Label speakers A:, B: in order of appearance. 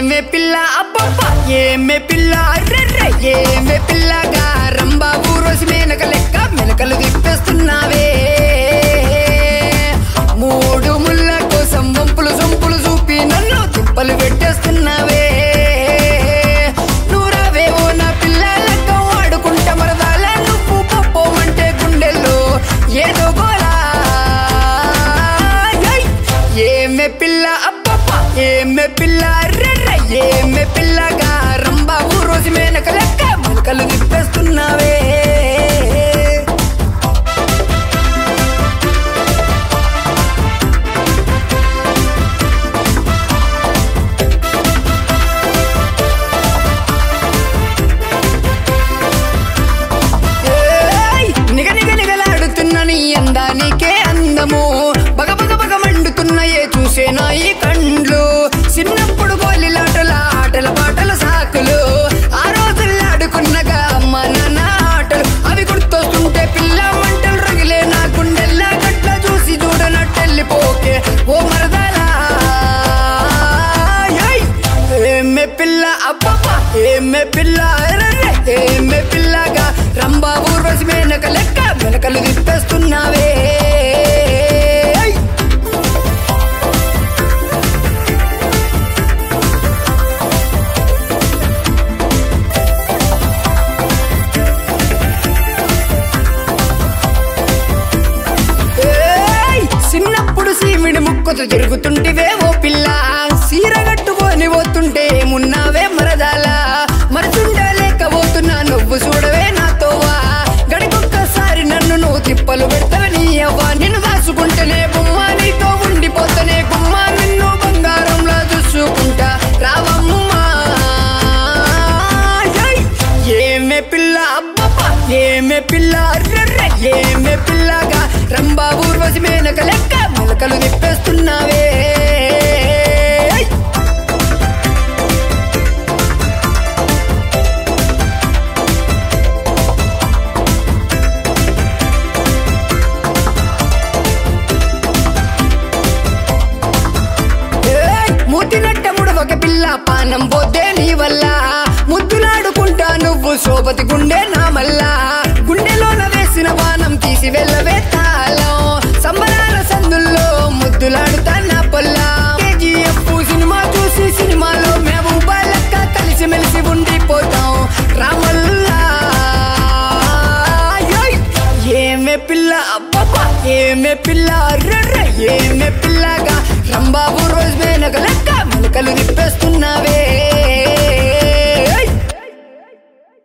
A: ఏమే పిల్ల అబ్బబ్బ ఏమే పిల్ల అర్రెర్రె ఏమే పిల్లగా రంబాబు రోజు మేనక లెక్క మెనకలు తిప్పేస్తున్నావే మూడు ముళ్ళ కోసం వంపులు సొంపులు చూపి నన్ను తిప్పలు పెట్టేస్తున్నావే నూరావేవో నా పిల్ల లెక్క వాడుకుంటా మరదాల నువ్వు పప్పోమంటే గుండెల్లో ఏదో గోలా ఏయ్! ఏమే పిల్ల అబ్బబ్బ ఏమే పిల్ల అర్రెర్రె ఏమే పిల్లగా రంబాబు రోజు మేనక లెక్క మెనకలు తిప్పేస్తున్నావే ఏయ్! నిగ నిగ నిగలాడుతున్న నీ అందానికే అందము బగ బగ బగ మండుతున్నాయే చూసే నా ఈ కండ్లు చిన్నప్పుడు గోలిలాటల ఆటల పాటల సాకులు ఆ రోజుల్లో ఆడుకున్నగా అమ్మ నాన్న ఆటలు అవి గుర్తొస్తుంటే పిల్ల మంటలు రగిలే నా గుండెల్లా గట్ల చూసి చూడనట్టెళ్ళిపోకే ఓ మరదలా ఏయ్! ఏమే పిల్ల అబ్బబ్బ ఏమే పిల్ల అరెరె, ఏమే పిల్లగా రంబాబు రోజు వెనక లెక్క వెనకలు తిప్పేస్తున్నావే ఏయ్! ఏయ్! చిన్నప్పుడు సీమిడి ముక్కుతో తిరుగుతుంటివే ఓ పిల్ల సీర కట్టుకొని పోతుంటే మున్నావే మరదాల మరచుండే లేకపోతున్నా నువ్వు చూడవే నాతోవా గడికొక్కసారి నన్ను నువ్వు తిప్పలు పెడతావే నీ అవ్వ నిన్ను దాచుకుంటేనే బొమ్మ నీతో ఉండిపోతేనే గుమ్మ నిన్ను బంగారంలా చూసుకుంటా రావమ్మా ఏయ్! ఏమే పిల్ల అబ్బబ్బ ఏమే పిల్ల అర్రెర్రె ఏమే పిల్లగా రంబాబు రోజు మేనక లెక్క మొలకలు తిప్పేస్తున్నావే ఏయ్! ఏయ్! మూతినట్ట ముడవక పిల్ల పానం పోతే నీ వల్ల ముద్దులాడుకుంటా నువ్వు సోపతి గుండె నా మల్లా గుండెలోన వేసిన బాణం తీసి వెళ్ళవే తాళం సంబరాల సందుల్లో ముద్దులాడుతా నా పొల్ల కేజీఎఫ్ సినిమా చూసి సినిమాలో మేము బాలక్క కలిసి మెలిసి ఉండిపోతాం రామల్లా ఏయ్! ఏమే పిల్ల అబ్బబ్బ ఏమే పిల్ల అర్రెర్రె ఏమే పిల్లగా రంబాబు రోజు వెనక లెక్క మెలకలు తిప్పేస్తున్నావే